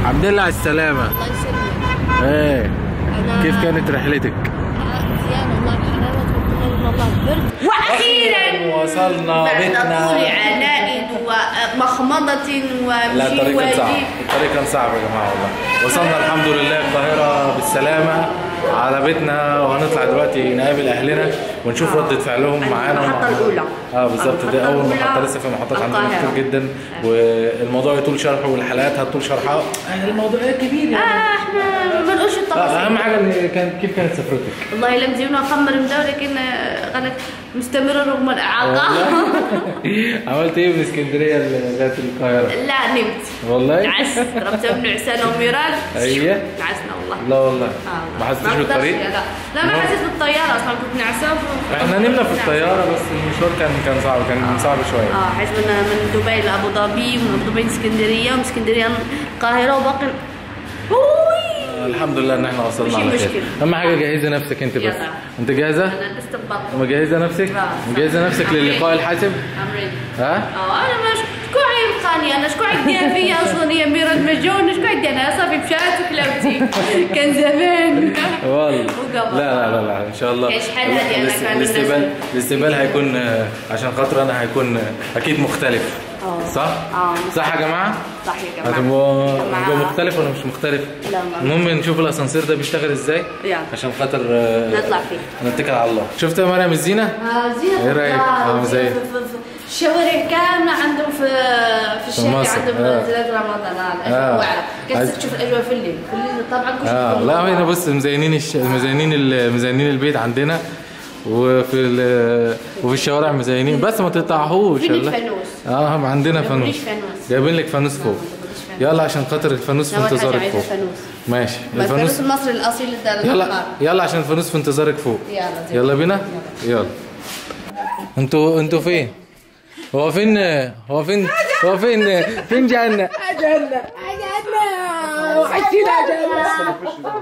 الحمد لله على السلامة الله يسلمك ايه انا كيف كانت رحلتك؟ زيان والله بحلاوه وبخير والله برد واخيرا وصلنا بعد طول عناء ومخمضة لا ومشي الطريق كان صعب واجب الطريق كان صعب يا جماعة والله وصلنا الحمد لله القاهرة بالسلامة على بيتنا وهنطلع دلوقتي نقابل اهلنا ونشوف ردة فعلهم معانا المحطة ومع- الأولى. اه بالظبط المحطة دي اول الأولى محطة لسه في محطات عندنا القاهرة. كتير جدا والموضوع يطول شرحه والحلقات هتطول شرحها الموضوع كبير اه احنا ما نقولش آه، التفاصيل اهم حاجة إن كان كيف كانت سفرتك؟ والله لم زيونا خمر مدور لكن غلط مستمرة رغم الإعاقة عملت ايه من اسكندرية لغاية القاهرة؟ لا نمت والله؟ نعس ضربت ابن عسانة وميرال ايوه نعسنا والله لا والله آه. ما حسيتش أقدرش- بالطريق؟ لا لا ما حسيت بالطيارة أصلا كنت نعسان ف- احنا نمنا في الطيارة بس المشوار كان كان صعب كان صعب شوية اه حيث من من دبي لابو ظبي ومن دبي لاسكندريه ومن اسكندريه القاهره وباقي اوي الحمد لله ان احنا وصلنا مش على خير مشكلة. اهم حاجه جهزي نفسك انت بس يلا. انت جاهزه انا لسه ببطل مجهزه نفسك آه. مجهزه نفسك I'm للقاء ready. الحاسم I'm ready. ها اه انا ما شكون عيبقاني انا شكون عندي فيا اصلا هي ميرا المجون شكون عندي انا صافي مشات وكلاوتي كان زمان والله وقبل. لا لا لا لا ان شاء الله كاين شحال هادي أنا الاست- كان الاستقبال الناس- الاستقبال هيكون آه، عشان خاطر انا هيكون آه، اكيد مختلف آه. صح آه. صح يا جماعه صح يا جماعه هتبقى جماعة. هتبقى مختلف ولا مش مختلف لا، ما- المهم نشوف الاسانسير ده بيشتغل ازاي يلا. عشان خاطر آه، نطلع فيه. نتكل على الله شفت يا مريم الزينه اه زين إيه رأيك؟ عامل زي- الشوارع كامله عندهم في في الشارع مصر. عندهم آه. منزلات رمضان اه آه. الاجواء واعره عايز- كنت تشوف الاجواء في الليل في الليل طبعا كل شيء اه يكون لا منور. هنا بص مزينين الش... مزينين ال... مزينين البيت عندنا وفي ال... وفي الشوارع مزينين بس ما تقطعهوش في لا. فانوس اه هم عندنا ما فانوس تقوليش فانوس. جايبين لك فانوس فوق يلا عشان خاطر الفانوس في اول حاجه انتظارك عايزه فوق فانوس ماشي ما الفانوس الفانوس المصري الاصيل ده يلا الأحمر. يلا عشان الفانوس في انتظارك فوق يلا زين. يلا بينا يلا انتوا انتوا فين هو فين هو فين هو فين فين جنة جنة جنة وحشتينا يا جنة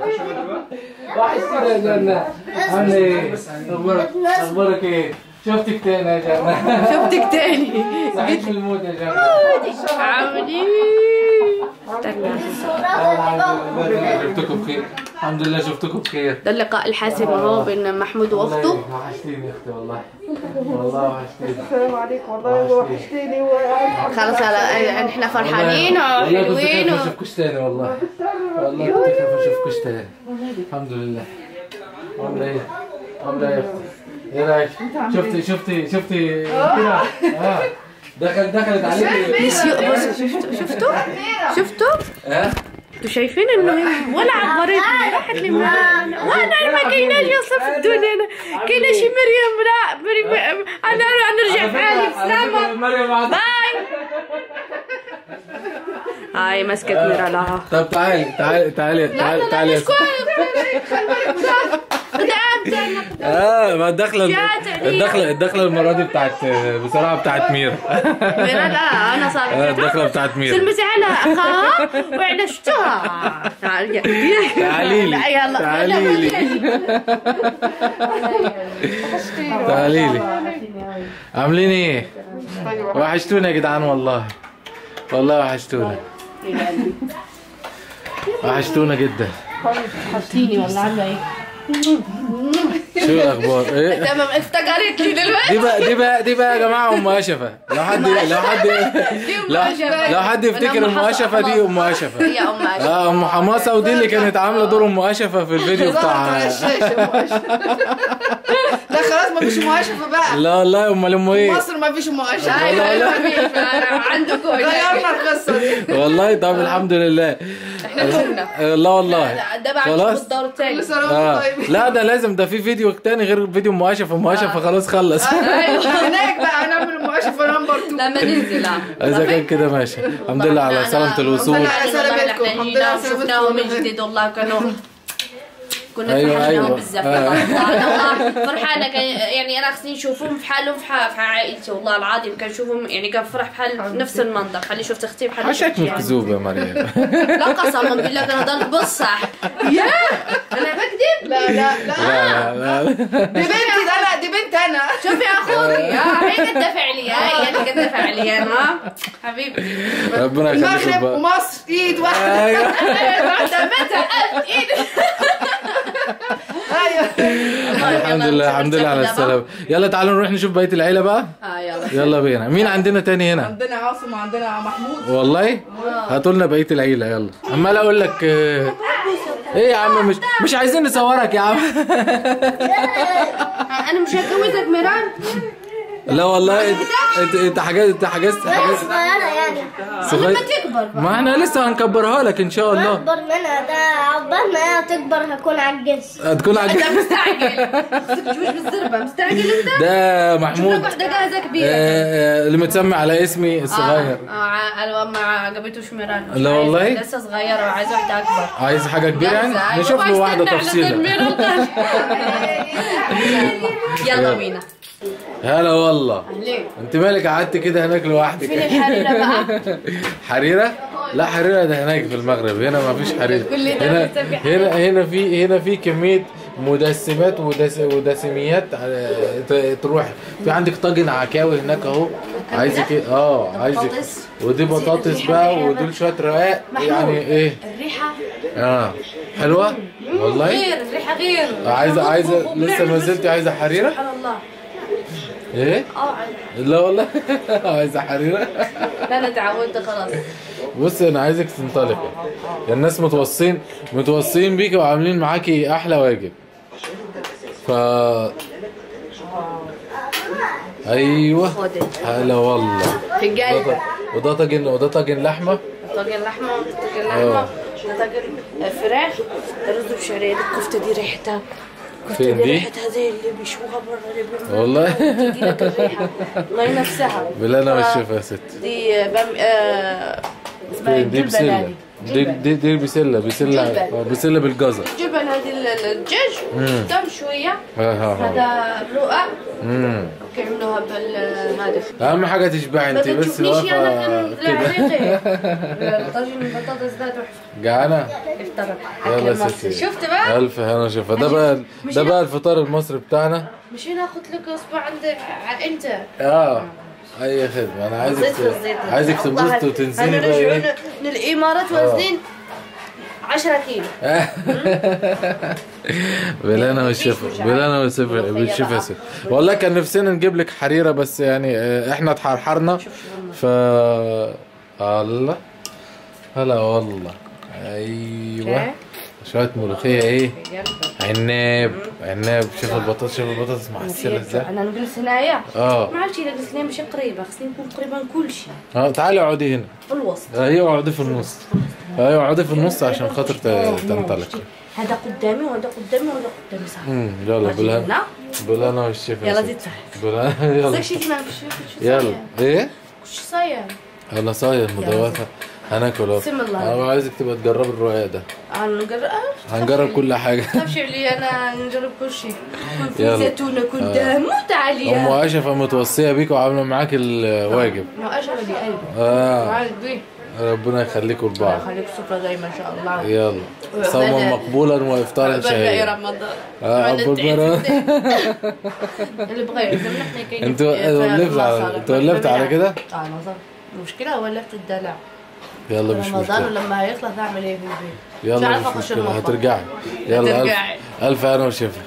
وحشتينا يا جنة عاملة ايه؟ اخبارك اخبارك ايه؟ شفتك تاني يا جنة شفتك تاني صحيت من الموت يا جنة عاملين الحمد لله شفتكم بخير الحمد لله شفتكم بخير ده اللقاء الحاسم اهو بين محمود واخته والله وحشتيني يا اختي والله والله وحشتيني السلام عليكم والله وحشتيني خلاص على احنا فرحانين والله كنت وحلوين خايف و... اشوفكوش تاني والله والله كنت خايف اشوفكوش تاني الحمد لله عامله ايه؟ عامله ايه يا اختي؟ ايه رايك؟ شفتي شفتي شفتي كده اه دخل دخلت عليك نسيو بص شفتوا شفتوا شفتوا ها؟ انتوا شايفين انه هي ولا عبرتني راحت لي معانا وانا ما كايناش اصلا في الدنيا انا كاينه شي مريم لا مريم انا انا نرجع في حالي بسلامه مريم عاد- باي هاي مسكت ميرا لها طب تعالي تعالي تعالي تعالي تعالي يا شكون قدام اه ما الدخله يا تعليق. الدخله الدخله المره دي بتاعت بصراحه بتاعت ميرا ميرا لا انا آه، صار الدخله بتاعت ميرا سلمتي على اخاها وعدشتها تعالي تعالي لي يلا تعالي لي تعالي لي عاملين ايه؟ وحشتونا يا جدعان والله والله وحشتونا وحشتونا جدا حشتيني والله عامله ايه شو الاخبار؟ ايه؟ تمام افتكرت لي دلوقتي دي بقى دي بقى دي بقى يا جماعه ام اشفه لو حد لو حد لو, لو حد يفتكر ام اشفه دي ام اشفه هي ام اشفه اه ام حماسه ودي اللي كانت عامله دور ام اشفه في الفيديو بتاع لا خلاص ما فيش مؤاشفه بقى لا والله امال امه ايه؟ مصر ما فيش مؤاشفه ايوه يا حبيبي عندكم غيرنا القصه دي والله طب الحمد لله احنا تهنا آه، لا والله ده بعد خلاص الدور الثاني كل سنه آه. وانتم طيبين لا ده لازم ده في فيديو تاني غير فيديو ام اشفه ام اشفه خلاص خلص هناك بقى هنعمل مؤاشفه نمبر 2 لما ننزل آه. اذا كان كده ماشي الحمد لله على أنا- سلامه الوصول الحمد لله على سلامتكم. احنا الحمد لله على جينا وشفناهم من سلامتكم. جديد والله كانوا كنا أيوة، فرحانين أيوة. بزاف آه. والله أنا والله فرحانه كان يعني انا خصني نشوفهم في حالهم في ح- في عائلتي والله العظيم كنشوفهم يعني كنفرح بحال نفس المنظر بحال اللي شفت اختي بحال اللي حشاك شفت من يعني. كذوب يا مريم لا قسما بالله كنهضر بصح يا انا بكذب لا لا لا لا لا لا دي بنتي ده لا دي بنت انا شوفي يا اخوي ها هي قد دفع لي هي اللي قد دفع لي ها حبيبتي ربنا يخليكم المغرب بقى ومصر ايد واحده ايوه دفعتها ايدي ايوه الحمد لله الحمد لله على السلامة يلا تعالوا نروح نشوف بقية العيلة بقى اه يلا يلا بينا مين عندنا تاني هنا عندنا عاصم وعندنا محمود والله هاتوا لنا بقية العيلة يلا عمال اقول لك آه، ايه يا عم مش مش عايزين نصورك يا عم انا مش هتجوزك ميران لا والله انت انت انت حجزت انت حجزت حجزت صغيرة يعني صغير لما تكبر بقى ما احنا لسه هنكبرها لك ان شاء الله أكبر منها ده عقبال ما هي تكبر هكون عجز هتكون انت عجز مستعجل خصك تجوز بالزربه مستعجل انت ده شوف محمود لك واحده جاهزه كبيره آه، آه، اللي متسمي على اسمي الصغير اه ع- ما عجبتوش ميران مش لا عايزة- والله؟ لسه صغيره وعايزه واحده اكبر عايز حاجة كبيرة يعني جاهزة. أيوة، نشوف له بابا واحدة استنى على تفصيلة تدمير القلب. يلا بينا هلا والله ليه؟ انت مالك قعدت كده هناك لوحدك فين الحريرة بقى؟ حريرة؟ لا حريرة ده هناك في المغرب هنا ما فيش حريرة كل ده هنا بيسمي حريرة. هنا هنا في هنا في كمية مدسمات ودس ودسميات على- ت- تروح في عندك طاجن عكاوي هناك اهو عايزك ايه اه عايزك بطاطس. ودي بطاطس الريحة بقى الريحة ودول شوية رقاق محمود. يعني ايه الريحة اه حلوة والله غير الريحة غير عايزة عايزة مطبخ لسه ما وبنعمل زلت بس- عايزة حريرة سبحان الله ايه اه لا والله عايزة حريرة لا انا تعودت خلاص بص انا عايزك تنطلقي يا الناس متوصين متوصين بيكي وعاملين معاكي احلى واجب ف ايوه خد هلا والله في وده قلبك ط- وده طاجن وده طاجن لحمه طاجن لحمة طاجن آه. لحمة طاجن فراخ رز بشعرية الكفتة دي ريحتها الكفتة فين دي؟ ريحتها زي اللي بيشوها برا اللي بيعملوها والله تجي لك الريحة الله نفسها بالهنا والشفا يا ست دي بم آه اسمها فين دي الجلبن بسله هذه دي دي دي بسله بسله جلبن. آه، بسله بالجزر الجبن هذه ال- ال- الدجاج مم. دم شوية ها ها ها هذا رقاق امم كيعملوها بال هذا اهم حاجه تشبعي ما انت بس تشوفنيش انا واقفه كان كده حقيقي طاجن البطاطس ده تحفة جعانه افطر يلا أكل يا مصري. ستي شفت بقى الف هنا شوفها ده بقى مش ده هنا- بقى الفطار المصري بتاعنا مش هنا اخذ لك اصبع عند ع- انت اه اي خدمه انا عايزك زيت ت- الزيت عايزك تنبسط وتنزلي بقى ايه ايه من الامارات وزنين 10 كيلو بلانا والشفا بلانا والشفا بالشفا يا ست والله كان نفسنا نجيب لك حريره بس يعني آه، احنا اتحرحرنا ف الله هلا والله ايوه أوكي. شويه ملوخيه ايه يلا. عناب عناب شوف البطاطس شوف البطاطس معسله ازاي انا نجلس هنايا اه ما عرفتش نجلس هنا مش قريبه خصني نكون قريبه من كل شيء اه تعالي اقعدي هنا في الوسط ايوه اقعدي في النص ايوه اقعدي في النص عشان خاطر ت- تنطلقي هذا قدامي وهذا قدامي وهذا قدامي صح امم يلا بالهنا لا بالهنا والشفا يا يلا ست. زيد صح بالهنا يلا زي شي ما مش يلا ايه شو صاير انا صاير مدوخة هناكل اهو بسم الله. انا عايزك تبقى تجرب الرقاق ده هنجرب هنجرب كل حاجة تخافش علي انا نجرب كل شيء يكون في يلا. زيتونه قدام مو تعالي ام اشرف متوصية بيك وعاملة معاك الواجب ما اشعر بقلبي اه قلبي ربنا يخليكم الله لبعض يخليك سفرة زي ما شاء الله يلا صوما مقبولا وافطارا عقبال باقي شهيا رمضان اه عقبال عقبال التعيد. برا اللي بغير زي ما احنا كاين انت ولفت على انت ولفت على كده اه نظر المشكلة ولفت الدلع يلا مش رمضان مشكلة ولما هيخلص اعمل ايه في البيت مش يلا عارفة مش اخش مشكلة المطبخ هترجعي يلا هترجعي. الف الف انا وشفا